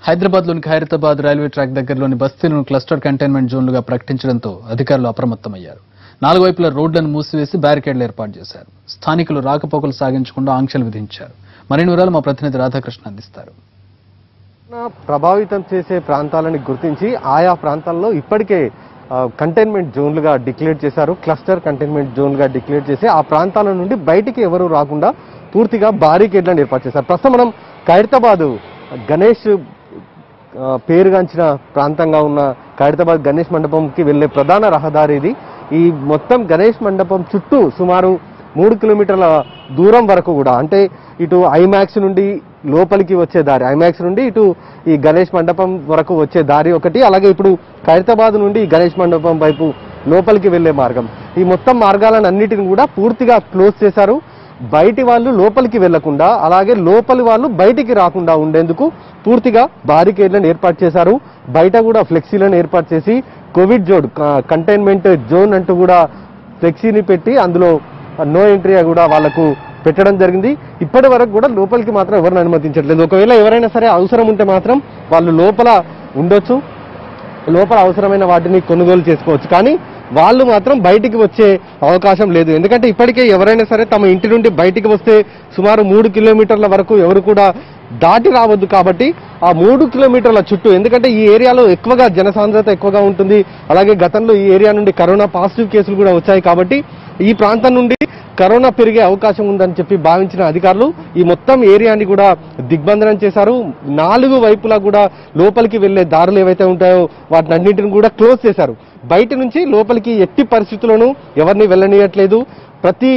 హైదరాబాద్లోని Khairatabad railway track దగ్గరలోని బస్తీలను cluster containment జోన్లుగా ప్రకటించడంతో అధికారులు అప్రమత్తమయ్యారు నాలుగు వైపుల రోడ్లను మూసివేసి బ్యారికేడ్లు ఏర్పాటు చేశారు స్థానికులు రాకపోకలు సాగించకుండా ఆంక్షలు విధించారు మరిన్ని వివరాలు మా ప్రతినిధి రాధాకృష్ణ అందిస్తారు కరోనా ప్రభావితం చేసే ప్రాంతాలని గుర్తించి ఆయా ప్రాంతాల్లో ఇప్పటికే ఆ, కంటైన్మెంట్ జోన్లుగా డిక్లేర్ చేశారు క్లస్టర్ కంటైన్మెంట్ జోన్లుగా డిక్లేర్ చేసి ఆ ప్రాంతాల నుండి బయటికి ఎవరు రాకుండా పూర్తిగా బారికేడ్లను ఏర్పాటు చేశారు ప్రస్తుతం మనం ఖైరతాబాద్ గణేష్ ఆ, పేరుగాంచిన ప్రాంతంగా ఉన్న ఖైరతాబాద్ గణేష్ మండపంకి వెళ్లే ప్రధాన రహదారి ఇది ఈ మొత్తం గణేష్ మండపం చుట్టూ సుమారు మూడు కిలోమీటర్ల దూరం వరకు కూడా అంటే ఇటు ఐమాక్స్ నుండి లోపలికి వచ్చే దారి ఐమాక్స్ నుండి ఇటు ఈ గణేష్ మండపం వరకు వచ్చే దారి ఒకటి అలాగే ఇప్పుడు ఖైరతాబాద్ నుండి ఈ గణేష్ మండపం వైపు లోపలికి వెళ్లే మార్గం ఈ మొత్తం మార్గాలను అన్నిటిని కూడా పూర్తిగా క్లోజ్ చేశారు బయటి వాళ్ళు లోపలికి వెళ్లకుండా అలాగే లోపలి వాళ్ళు బయటికి రాకుండా ఉండేందుకు పూర్తిగా బారికేడ్లను ఏర్పాటు చేశారు బయట కూడా ఫ్లెక్సీలను ఏర్పాటు చేసి కోవిడ్ జోన్ కంటైన్మెంట్ జోన్ అంటూ కూడా ఫ్లెక్సీని పెట్టి అందులో నో ఎంట్రీ కూడా వాళ్లకు పెట్టడం జరిగింది ఇప్పటి వరకు కూడా లోపలికి మాత్రం ఎవరిని అనుమతించట్లేదు ఒకవేళ ఎవరైనా సరే అవసరం ఉంటే మాత్రం వాళ్ళు లోపల ఉండొచ్చు లోపల అవసరమైన వాటిని కొనుగోలు చేసుకోవచ్చు కానీ వాళ్ళు మాత్రం బయటికి వచ్చే అవకాశం లేదు ఎందుకంటే ఇప్పటికే ఎవరైనా సరే తమ ఇంటి నుండి బయటికి వస్తే సుమారు మూడు కిలోమీటర్ల వరకు ఎవరు కూడా దాటి రావద్దు కాబట్టి ఆ మూడు కిలోమీటర్ల చుట్టూ ఎందుకంటే ఈ ఏరియాలో ఎక్కువగా జనసాంద్రత ఎక్కువగా ఉంటుంది అలాగే గతంలో ఈ ఏరియా నుండి కరోనా పాజిటివ్ కేసులు కూడా వచ్చాయి కాబట్టి ఈ ప్రాంతం నుండి కరోనా పెరిగే అవకాశం ఉందని చెప్పి భావించిన అధికారులు ఈ మొత్తం ఏరియాని కూడా దిగ్బంధనం చేశారు నాలుగు వైపులా కూడా లోపలికి వెళ్లే దారులు ఏవైతే ఉంటాయో వాటిని అన్నింటిని కూడా క్లోజ్ చేశారు బయట నుంచి లోపలికి ఎట్టి పరిస్థితుల్లోనూ ఎవరిని వెళ్ళనీయట్లేదు ప్రతి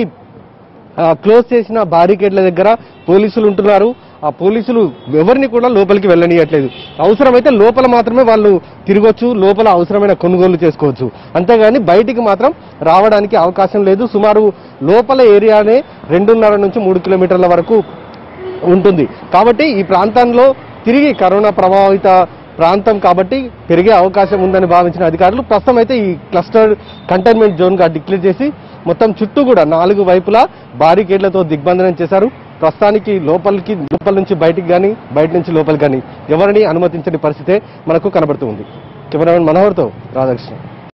ఆ, క్లోజ్ చేసిన బారికేడ్ల దగ్గర పోలీసులు ఉంటున్నారు ఆ పోలీసులు ఎవరిని కూడా లోపలికి వెళ్ళనీయట్లేదు అవసరమైతే లోపల మాత్రమే వాళ్ళు తిరగొచ్చు లోపల అవసరమైన కొనుగోలు చేసుకోవచ్చు అంతేగాని బయటికి మాత్రం రావడానికి అవకాశం లేదు సుమారు లోపల ఏరియానే రెండున్నర నుంచి మూడు కిలోమీటర్ల వరకు ఉంటుంది కాబట్టి ఈ ప్రాంతంలో తిరిగి కరోనా ప్రభావిత ప్రాంతం కాబట్టి పెరిగే అవకాశం ఉందని భావించిన అధికారులు ప్రస్తుతం అయితే ఈ క్లస్టర్ కంటైన్మెంట్ జోన్ గా డిక్లేర్ చేసి మొత్తం చుట్టూ కూడా నాలుగు వైపులా బారికేడ్లతో దిగ్బంధనం చేశారు ప్రస్తుతానికి లోపలికి లోపల నుంచి బయటికి కానీ బయట నుంచి లోపలికి కానీ ఎవరిని అనుమతించని పరిస్థితే మనకు కనబడుతూ ఉంది కెమెరామెన్ మనోహర్తో రాధాకృష్ణ